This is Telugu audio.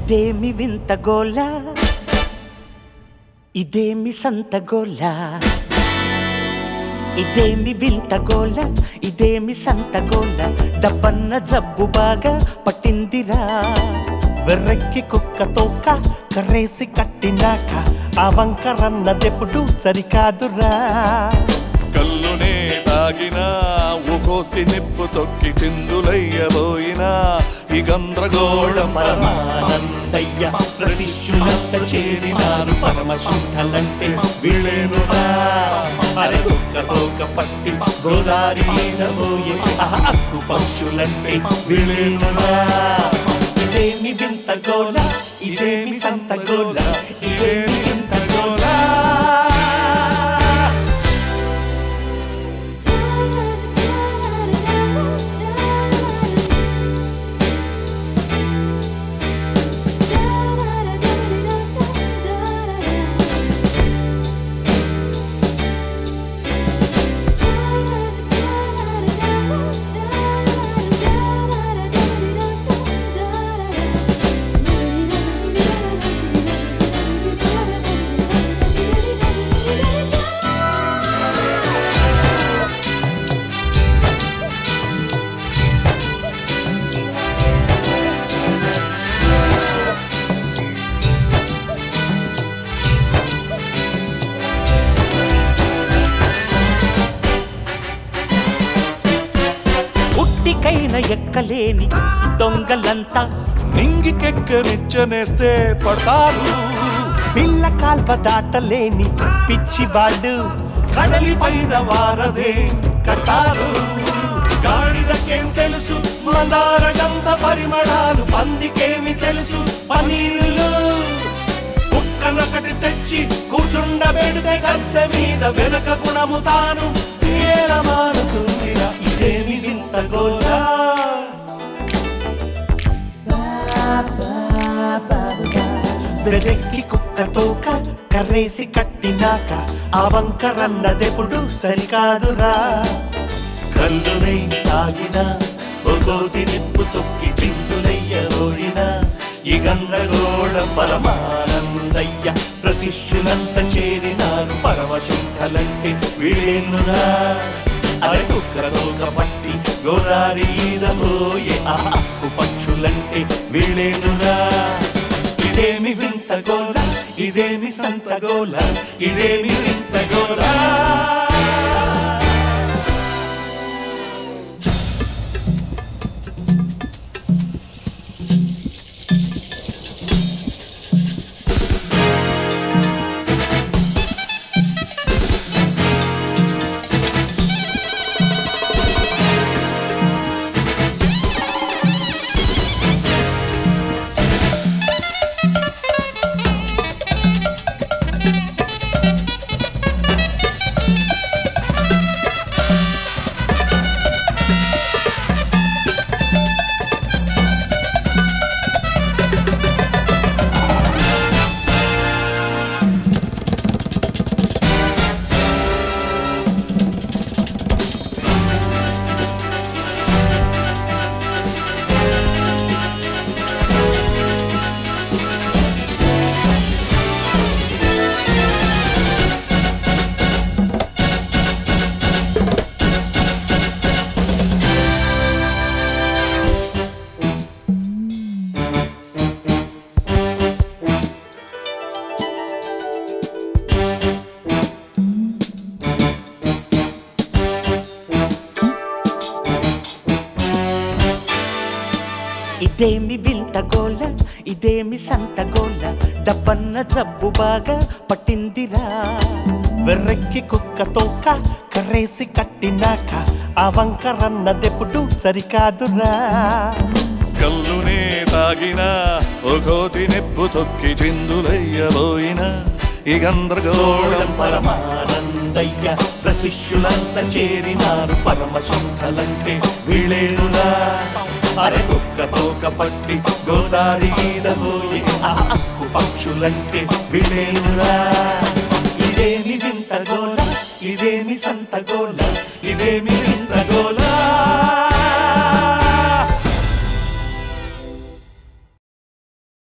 ఇదేమి వింత గోల ఇదేమి సంత గోల ఇదేమి వింత గోల ఇదేమి సంత గోల డబ్బన్న జబ్బు బాగా పట్టిందిరా వెర్రెక్కి కుక్క తోక కర్రేసి కట్టినాక ఆ వంకరన్నదెప్పుడు సరికాదురా కల్లునే తాగినా ఒకోతి నిప్పు తొక్కి చిందులయ్యబోయినా ఈ గంద్రగోళం పరమానందయ్య ప్రశిష్యులంత చేరినారు పరమశుద్ధలంటే వీళ్ళేనురా అరే కుక్క తోక పట్టి గోదారి మీద పోయి ఆ అక్కు పక్షులంటే వీళ్ళేనురా ఇదేమి వింత గోల ఇదేమి సంత గోల ఇదేమి వింత గోల ఉట్టికైన ఎక్కలేని దొంగలంతా నింగికెక్కనిచ్చనేస్తే పడతారు పిల్ల కాల్వ దాటలేని పిచ్చి వాళ్ళు కడలి పైన వారదే కడతారు గాడిదకేం తెలుసు మందార గంధ పరిమళాలు పందికేమి తెలుసు పనీరులు కుక్కనొకటి తెచ్చి కూర్చుండబెడితే గద్దె మీద వెనక గుణము తాను ఏల మారుతుందిరా ఇదేమి వింత గోరా వెదెక్కి కుక్క తోక కర్రేసి కట్టినాక ఆ వంకరన్నదెప్పుడు సరికాదురా కల్లునై తాగిన ఒకోతి నిప్పు తొక్కి చిందులయ్యరోయిన ఈ గందరగోళ పరమానందయ్య ప్రశిష్యులంత చేరినారు పరమశుద్ధలంటే వీళ్ళేనురా అరే కుక్క తోక పట్టి గోదారి ఈదబోయే ఆ అక్కు పక్షులంటే వీళ్ళేనురా ఇదేమి వింత గోల ఇదేమి సంత గోల ఇదేమి వింత గోల ఇదేమి వింత గోల ఇదేమి సంత గోల డబ్బన్న జబ్బు బాగా పట్టిందిరా వెర్రెక్కి కుక్క తోక కర్రేసి కట్టినాక ఆ వంకరన్నదెప్పుడు సరికాదురా కల్లునే తాగినా ఒకోతి నిప్పు తొక్కి చిందులయ్యబోయినా ఈ గందరగోళం పరమానందయ్య ప్రశిష్యులంత చేరినారు పరమశుద్ధలంటే వీళ్ళేనురా అరే కుక్క తోక పట్టి గోదారి మీద పోయి ఆ అక్కు పక్షులంటే వీళ్ళేనురా ఇదేమి వింత గోల ఇదేమి సంత గోల ఇదేమి వింత గోల